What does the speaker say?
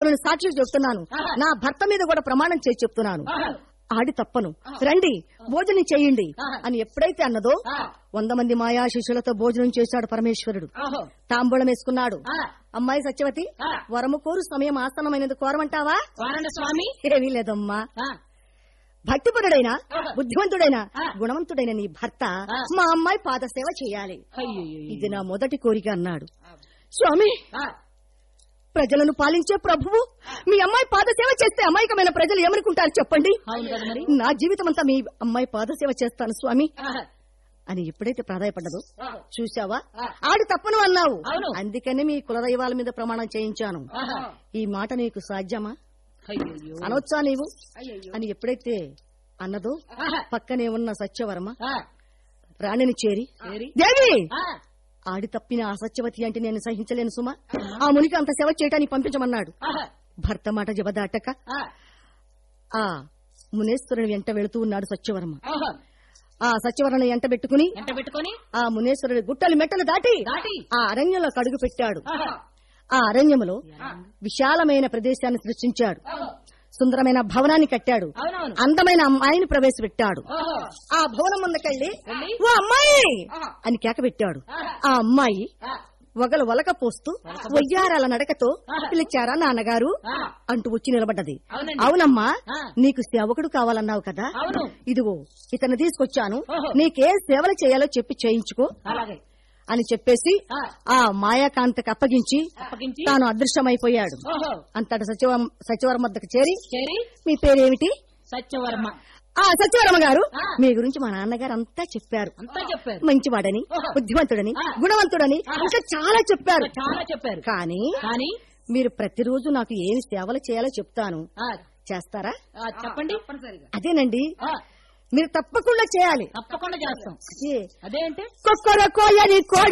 పరమేశ్వరుని సాక్షి చెప్తున్నాను ఆహా. నా భర్త మీద కూడా ప్రమాణం చేసి చెప్తున్నాను ఆహా. ఆడి తప్పను రండి భోజనం చేయండి ఆహా. అని ఎప్పుడైతే అన్నదో ఆ. వంద మంది మాయా శిష్యులతో భోజనం చేశాడు పరమేశ్వరుడు ఓహో. తాంబూలం వేసుకున్నాడు ఆ. అమ్మాయి సత్యవతి ఆ. వరము కోరు సమయం ఆసనమైనది కోరమంటావా వారండి స్వామి ఏమీ లేదమ్మా ఆ. భక్తిపరుడైన ఆహా. బుద్ధిమంతుడైన ఆ. గుణవంతుడైన నీ భర్త ఆ. మా అమ్మాయి పాదసేవ చేయాలి అయ్యయ్యో. ఇది నా మొదటి కోరిక అన్నాడు స్వామి ఆ. ప్రజలను పాలించే ప్రభువు మీ అమ్మాయి పాదసేవ చేస్తే అమాయకమైన ప్రజలు ఏమనుకుంటారు చెప్పండి అవును కదా మరి నా జీవితం అంతా మీ అమ్మాయి పాదసేవ చేస్తాను స్వామి ఆహా. అని ఎప్పుడైతే ప్రాధాయపడ్డదో ఓహో. చూశావా ఆ. ఆడి తప్పను అన్నావు అవును. అందుకని మీ కులదైవాల మీద ప్రమాణం చేయించాను ఆహా. ఈ మాట నీకు సాధ్యమా అయ్యయ్యో. అనొచ్చా నీవు అయ్యయ్యో. అని ఎప్పుడైతే అన్నదో ఆహా. పక్కనే ఉన్న సత్యవర్మ ఆ. రాణిని చేరి ఏరి. దేవి ఆ. ఆడి తప్పిన ఆ సత్యవతి అంటే నేను సహించలేను సుమా ఆ మునికి అంత సేవ చేయటానికి పంపించమన్నాడు ఆహా. భర్త మాట జబదాటక ఆ. ఆ మునేశ్వరుని వెంట వెళుతూ ఉన్నాడు సత్యవర్మ ఓహో. ఆ సత్యవర్మని వెంట పెట్టుకుని ఎంట పెట్టుకొని ఆ మునేశ్వరుడి గుట్టలు మెట్టలు దాటి దాటి ఆ అరణ్యంలో కడుగు పెట్టాడు ఆహా. ఆ అరణ్యములో ఆ. విశాలమైన ప్రదేశాన్ని సృష్టించాడు ఓహో. సుందరమైన భవనాన్ని కట్టాడు అవునవును అందమైన అమ్మాయిని ప్రవేశపెట్టాడు ఓహో. ఆ భవనం ముందుకెళ్ళి వెళ్ళి? ఓ అమ్మాయి ఆహా. అని కేక పెట్టాడు ఆహా. ఆ అమ్మాయి ఆ. వగలు వలక పోస్తూ వయ్యారాల నడకతో ఆహా. పిలిచారా నాన్నగారు ఆ. అంటూ వచ్చి నిలబడ్డది అవునండి. అవునమ్మా ఆ. నీకు సేవకుడు కావాలన్నావు కదా అవును ఇదిగో ఇతను తీసుకొచ్చాను ఓహో. నీకే సేవలు చేయాలో చెప్పి చేయించుకో అలాగే అని చెప్పేసి ఆ. ఆ మాయాకాంతకి అప్పగించి అప్పగించి తాను అదృష్టమైపోయాడు ఓహో అంతట సచివ సచివరం వద్దకు చేరి చేరి మీ పేరేమిటి సత్యవర్మ ఆ సత్యవరమ గారు ఆ. మీ గురించి మా నాన్నగారు అంతా చెప్పారు అంతా చెప్పారు మంచివాడని ఓహో. బుద్ధిమంతుడని ఆ. గుణవంతుడని ఆ. ఇంకా చాలా చెప్పారు చాలా చెప్పారు కానీ కానీ మీరు ప్రతిరోజు నాకు ఏమి సేవలు చేయాలో చెప్తాను ఆ, చేస్తారా ఆ, చెప్పండి తప్పనిసరిగా అదేనండి ఆ, మీరు తప్పకుండా చేయాలి తప్పకుండా చేస్తాం అదే అదేంటి కొక్కర కోయని కోడి